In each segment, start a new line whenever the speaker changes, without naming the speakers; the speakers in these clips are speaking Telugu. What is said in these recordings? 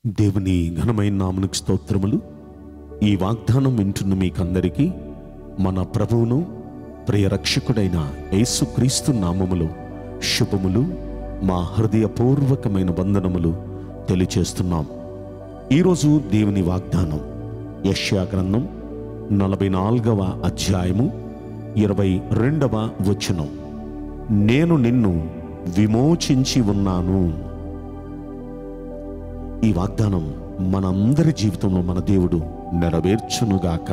దేవుని ఘనమైన నామునికి స్తోత్రములు ఈ వాగ్దానం వింటున్న మీకందరికీ మన ప్రభువును ప్రియ రక్షకుడైన యేసుక్రీస్తు నామములో శుభములు మా హృదయపూర్వకమైన వందనములు తెలియచేస్తున్నాం ఈరోజు దేవుని వాగ్దానం యష్యా గ్రంథం నలభై నాలుగవ అధ్యాయము ఇరవై రెండవ వచనం నేను నిన్ను విమోచించి ఉన్నాను ఈ వాగ్దానం మనందరి జీవితంలో మన దేవుడు నెరవేర్చునుగాక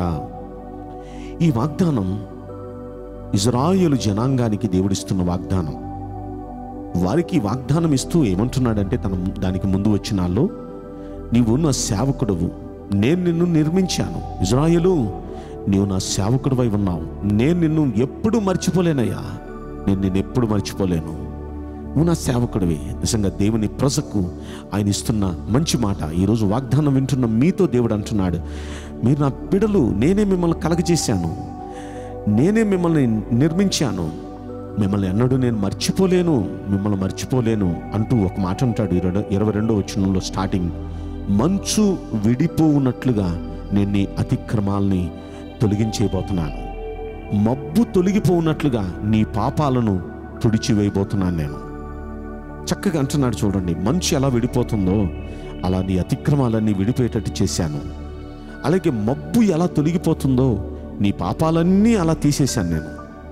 ఈ వాగ్దానం ఇజ్రాయేలు జనాంగానికి దేవుడిస్తున్న వాగ్దానం వారికి ఈ వాగ్దానం ఇస్తూ ఏమంటున్నాడంటే తన దానికి ముందు వచ్చినాల్లో నీవు నా సేవకుడవు నేను నిన్ను నిర్మించాను ఇజ్రాయేలు నీవు నా సేవకుడివై ఉన్నావు నేను నిన్ను ఎప్పుడు మర్చిపోలేనయ్యా నేను నిన్ను ఎప్పుడు మర్చిపోలేను నువ్వు నా సేవకుడివి నిజంగా దేవుని ప్రజకు ఆయన ఇస్తున్న మంచి మాట ఈరోజు వాగ్దానం వింటున్న మీతో దేవుడు అంటున్నాడు మీరు నా బిడలు నేనే మిమ్మల్ని కలగజేశాను నేనే మిమ్మల్ని నిర్మించాను మిమ్మల్ని ఎన్నడూ నేను మర్చిపోలేను మిమ్మల్ని మర్చిపోలేను అంటూ ఒక మాట అంటాడు ఇరవై ఇరవై రెండో వచనంలో స్టార్టింగ్ మంచు విడిపోవున్నట్లుగా నేను నీ అతిక్రమాల్ని తొలగించేయబోతున్నాను మబ్బు తొలగిపోవున్నట్లుగా నీ పాపాలను తుడిచివేయబోతున్నాను నేను చక్కగా అంటున్నాడు చూడండి మంచు ఎలా విడిపోతుందో అలా నీ అతిక్రమాలన్నీ విడిపోయేటట్టు చేశాను అలాగే మబ్బు ఎలా తొలగిపోతుందో నీ పాపాలన్నీ అలా తీసేశాను నేను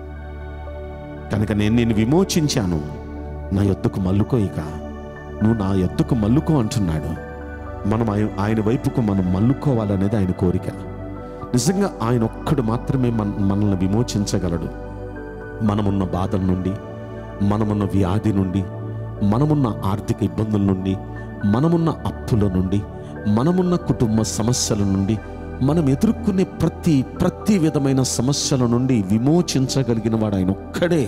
కనుక నేను నేను విమోచించాను నా యొద్దకు మల్లుకో ఇక నువ్వు నా యొద్దకు మల్లుకో అంటున్నాడు మనం ఆయ- ఆయన వైపుకు మనం మల్లుకోవాలనేది ఆయన కోరిక నిజంగా ఆయన ఒక్కడు మాత్రమే మన మనల్ని విమోచించగలడు మనమున్న బాధల నుండి మనమున్న వ్యాధి నుండి మనమున్న ఆర్థిక ఇబ్బందుల నుండి మనమున్న అప్పుల నుండి మనమున్న కుటుంబ సమస్యల నుండి మనం ఎదుర్కొనే ప్రతి ప్రతి విధమైన సమస్యల నుండి విమోచించగలిగిన వాడు ఆయన ఒక్కడే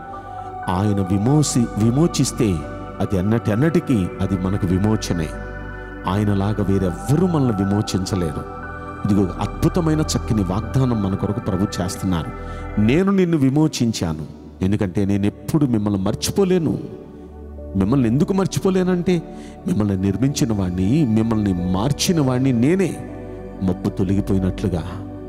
ఆయన విమోసి విమోచిస్తే అది అన్నటి అన్నటికీ అది మనకు విమోచనే ఆయనలాగా వేరెవ్వరూ మనల్ని విమోచించలేరు ఇదిగో అద్భుతమైన చక్కని వాగ్దానం మన కొరకు ప్రభు చేస్తున్నారు నేను నిన్ను విమోచించాను ఎందుకంటే నేను ఎప్పుడు మిమ్మల్ని మర్చిపోలేను మిమ్మల్ని ఎందుకు మర్చిపోలేనంటే మిమ్మల్ని నిర్మించిన వాడిని మిమ్మల్ని మార్చిన వాడిని నేనే మబ్బు తొలగిపోయినట్లుగా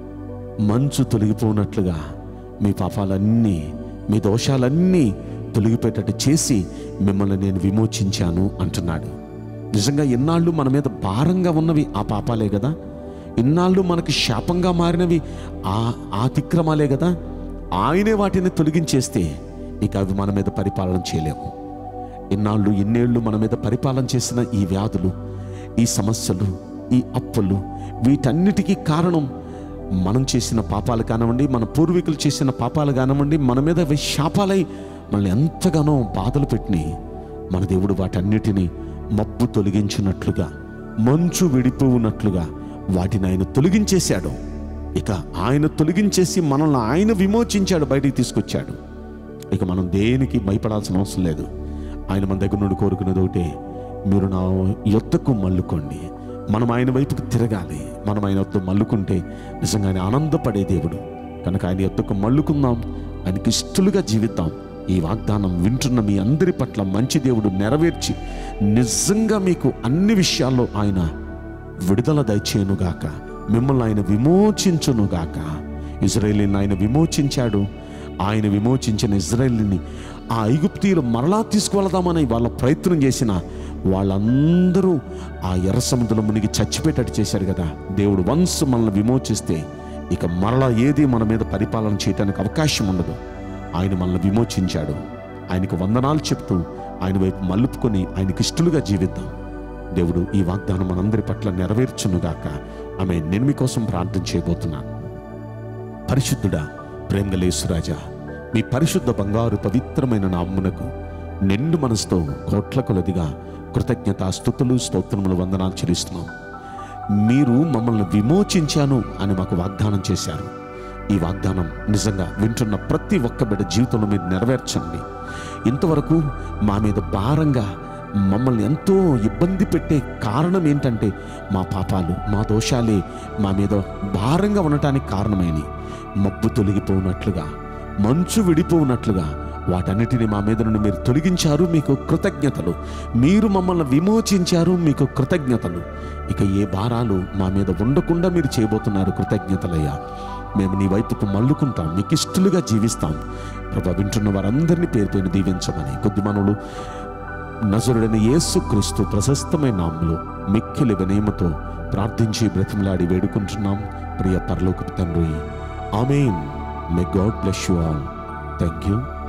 మంచు తొలగిపోయినట్లుగా మీ పాపాలన్నీ మీ దోషాలన్నీ తొలగిపోయేటట్టు చేసి మిమ్మల్ని నేను విమోచించాను అంటున్నాడు నిజంగా ఇన్నాళ్ళు మన మీద భారంగా ఉన్నవి ఆ పాపాలే కదా ఇన్నాళ్ళు మనకి శాపంగా మారినవి ఆ ఆ అతిక్రమాలే కదా ఆయనే వాటిని తొలగించేస్తే ఇక అవి మన మీద పరిపాలన చేయలేము ఇన్నాళ్ళు ఇన్నేళ్ళు మన మీద పరిపాలన చేసిన ఈ వ్యాధులు ఈ సమస్యలు ఈ అప్పులు వీటన్నిటికీ కారణం మనం చేసిన పాపాలు కానివ్వండి మన పూర్వీకులు చేసిన పాపాలు కానివ్వండి మన మీద అవి శాపాలై మనల్ని ఎంతగానో బాధలు పెట్టినాయి మన దేవుడు వాటన్నిటిని మబ్బు తొలగించినట్లుగా మంచు విడిపోవునట్లుగా వాటిని ఆయన తొలగించేశాడు ఇక ఆయన తొలగించేసి మనల్ని ఆయన విమోచించాడు బయటికి తీసుకొచ్చాడు ఇక మనం దేనికి భయపడాల్సిన అవసరం లేదు ఆయన మన దగ్గర నుండి కోరుకునేది ఒకటే మీరు నా యొద్దకు మల్లుకోండి మనం ఆయన వైపుకు తిరగాలి మనం ఆయన యొద్ద మల్లుకుంటే నిజంగా ఆయన ఆనందపడే దేవుడు కనుక ఆయన యొద్దకు మల్లుకుందాం ఆయనకి ఇష్టలుగా జీవిద్దాం ఈ వాగ్దానం వింటున్న మీ అందరి పట్ల మంచి దేవుడు నెరవేర్చి నిజంగా మీకు అన్ని విషయాల్లో ఆయన విడుదల దయచేయునుగాక మిమ్మల్ని ఆయన విమోచించునుగాక ఇజ్రాయేలీని ఆయన విమోచించాడు ఆయన విమోచించిన ఇజ్రాయేలీని ఆ ఐగుప్తీయులు మరలా తీసుకువెళదామని వాళ్ళ ప్రయత్నం చేసిన వాళ్ళందరూ ఆ ఎర్ర సముద్రం మునిగి చచ్చిపోయేటట్టు చేశారు కదా దేవుడు వన్స్ మనల్ని విమోచిస్తే ఇక మరలా ఏది మన మీద పరిపాలన చేయడానికి అవకాశం ఉండదు ఆయన మనల్ని విమోచించాడు ఆయనకు వందనాలు చెప్తూ ఆయన వైపు మలుపుకొని ఆయనకి ఇష్టలుగా జీవిద్దాం దేవుడు ఈ వాగ్దానం మనందరి పట్ల నెరవేర్చునుగాక ఆమె నేను మీకోసం ప్రార్థన చేయబోతున్నాను పరిశుద్ధుడా ప్రేమగలేసురాజా మీ పరిశుద్ధ బంగారు పవిత్రమైన నామ్మునకు నిండు మనసుతో కోట్ల కొలదిగా కృతజ్ఞత స్థుతులు స్తోత్రములు వందనాలు చెల్లిస్తున్నాం మీరు మమ్మల్ని విమోచించాను అని మాకు వాగ్దానం చేశారు ఈ వాగ్దానం నిజంగా వింటున్న ప్రతి ఒక్క బిడ్డ జీవితంలో మీరు నెరవేర్చండి ఇంతవరకు మా మీద భారంగా మమ్మల్ని ఎంతో ఇబ్బంది పెట్టే కారణం ఏంటంటే మా పాపాలు మా దోషాలే మా మీద భారంగా ఉండటానికి కారణమైనవి మబ్బు తొలగిపోనట్లుగా మంచు విడిపోనట్లుగా వాటన్నిటిని మా మీద నుండి మీరు తొలగించారు మీకు కృతజ్ఞతలు మీరు మమ్మల్ని విమోచించారు మీకు కృతజ్ఞతలు ఇక ఏ భారాలు మా మీద ఉండకుండా మీరు చేయబోతున్నారు కృతజ్ఞతలయ్యా మేము నీ వైపుకు మల్లుకుంటాం మీకు ఇష్టలుగా జీవిస్తాం ప్రభా వింటున్న వారందరినీ పేరు పేరు దీవించమని కొద్ది మనవులు నజరుడైన యేసుక్రీస్తు ప్రశస్తమైన నామములో మిక్కిలి వినయముతో ప్రార్థించి బ్రతిమలాడి వేడుకుంటున్నాం ప్రియ పరలోకపు తండ్రి amen may God bless you all thank you